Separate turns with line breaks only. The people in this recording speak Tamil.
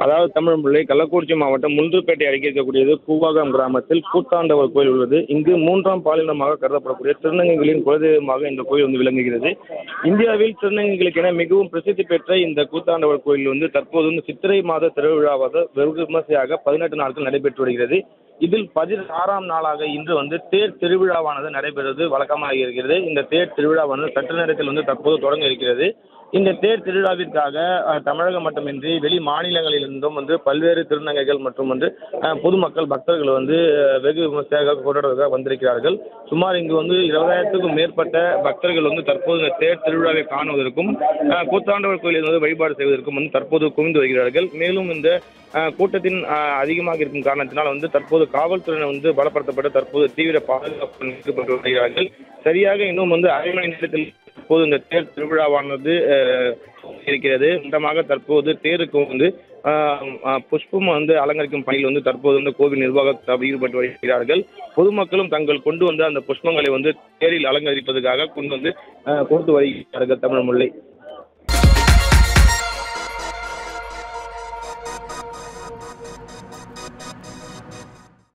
அதாவது தமிழ் பிள்ளை கள்ளக்குறிச்சி மாவட்டம் முள்ளுப்பேட்டை அருகே இருக்கக்கூடியது கூவாகம் கிராமத்தில் கூத்தாண்டவர் கோயில் உள்ளது இங்கு மூன்றாம் பாலினமாக கருதப்படக்கூடிய திருநங்கைகளின் குலதெய்வமாக இந்த கோயில் வந்து விளங்குகிறது இந்தியாவில் திருநங்கைகளுக்கென மிகவும் பிரசித்தி பெற்ற இந்த கூத்தாண்டவர் கோயில் வந்து தற்போது வந்து சித்திரை மாத திருவிழாவாக வெகு விமர்சையாக பதினெட்டு நாட்கள் நடைபெற்று வருகிறது இதில் பதினாறாம் நாளாக இன்று வந்து தேர் திருவிழாவானது நடைபெறுவது வழக்கமாக இருக்கிறது இந்த தேர் திருவிழாவானது சற்று நேரத்தில் வந்து தற்போது தொடங்க இருக்கிறது இந்த தேர் திருவிழாவிற்காக அஹ், தமிழகம் மட்டுமின்றி வெளி மாநிலங்களிலிருந்தும் வந்து பல்வேறு திருநங்கைகள் மற்றும் வந்து அஹ், பொதுமக்கள் பக்தர்கள் வந்து அஹ், வெகு விமர்சையாக கொண்டாடுவதாக வந்திருக்கிறார்கள் சுமார் இங்கு வந்து இருபதாயிரத்துக்கும் மேற்பட்ட பக்தர்கள் வந்து தற்போது இந்த தேர் திருவிழாவை காணுவதற்கும் அஹ், கூத்தாண்டவர் கோயிலில் வந்து வழிபாடு செய்வதற்கும் வந்து தற்போது குவிந்து வருகிறார்கள் மேலும் இந்த அஹ், கூட்டத்தின் அஹ், அதிகமாக இருக்கும் காரணத்தினால் வந்து தற்போது காவல்துறையினர் வந்து பலப்படுத்தப்பட்டு தற்போது தீவிர பாதுகாப்பு நிறுத்தப்பட்டு வருகிறார்கள் சரியாக இன்னும் வந்து அரை மணி நேரத்தில் தற்போது இந்த தேர் திருவிழாவானது அஹ், இருக்கிறது சொந்தமாக தற்போது தேருக்கு வந்து அஹ், அஹ், புஷ்பம் வந்து அலங்கரிக்கும் பணியில் வந்து தற்போது வந்து கோவில் நிர்வாகத்தார் ஈடுபட்டு வருகிறார்கள் பொதுமக்களும் தங்கள் கொண்டு வந்த அந்த புஷ்பங்களை வந்து தேரில் அலங்கரிப்பதற்காக கொண்டு வந்து அஹ், கொடுத்து வருகிறார்கள் தமிழ் முல்லை